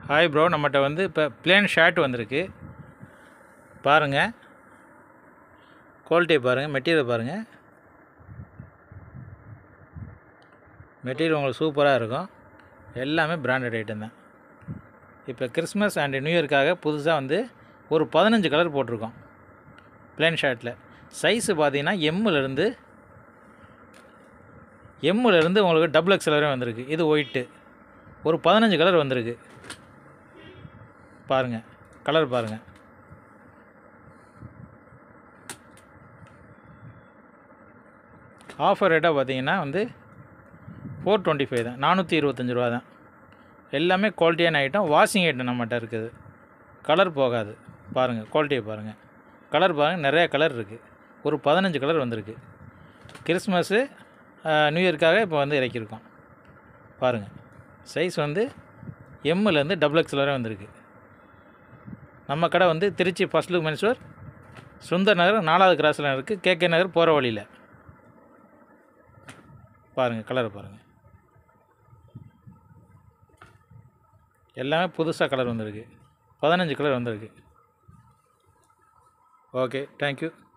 hi bro நம்மகிட்ட வந்து இப்போ பிளேன் ஷர்ட் வந்திருக்கு பாருங்கள் குவாலிட்டியை பாருங்கள் மெட்டீரியல் பாருங்கள் மெட்டீரியல் உங்களுக்கு சூப்பராக இருக்கும் எல்லாமே பிராண்டட் ஐட்டம் தான் இப்போ கிறிஸ்மஸ் அண்ட் நியூ இயர்க்காக புதுசாக வந்து ஒரு பதினஞ்சு கலர் போட்டிருக்கோம் பிளேன் ஷர்ட்டில் சைஸு பார்த்தீங்கன்னா எம்முலேருந்து எம்முலேருந்து உங்களுக்கு டபுள் எக்ஸ் வரையும் வந்திருக்கு இது ஒயிட்டு ஒரு பதினஞ்சு கலர் வந்திருக்கு பாருங்கள் கலர் பாருங்கள் ஆஃபர் ரேட்டாக பார்த்தீங்கன்னா வந்து ஃபோர் டுவெண்ட்டி ஃபைவ் தான் நானூற்றி இருபத்தஞ்சி ரூபா தான் எல்லாமே குவாலிட்டியான ஐட்டம் வாஷிங் ஐட்டம் நம்மகிட்ட இருக்குது கலர் போகாது பாருங்கள் குவாலிட்டியை பாருங்கள் கலர் பாருங்கள் நிறையா கலர் இருக்குது ஒரு பதினஞ்சு கலர் வந்திருக்கு கிறிஸ்மஸ்ஸு நியூ இயர்க்காக இப்போ வந்து இறக்கியிருக்கோம் பாருங்கள் சைஸ் வந்து எம்முலேருந்து டபுள் எக்ஸ் வரை வந்திருக்கு நம்ம கடை வந்து Trichy first look menswear Sundar Nagar நாலாவது கிராஸில் இருக்குது கேகே நகர் போகிற வழியில் பாருங்கள் கலரை பாருங்கள் எல்லாமே புதுசாக கலர் வந்திருக்கு பதினஞ்சு கலர் வந்திருக்கு ஓகே தேங்க்யூ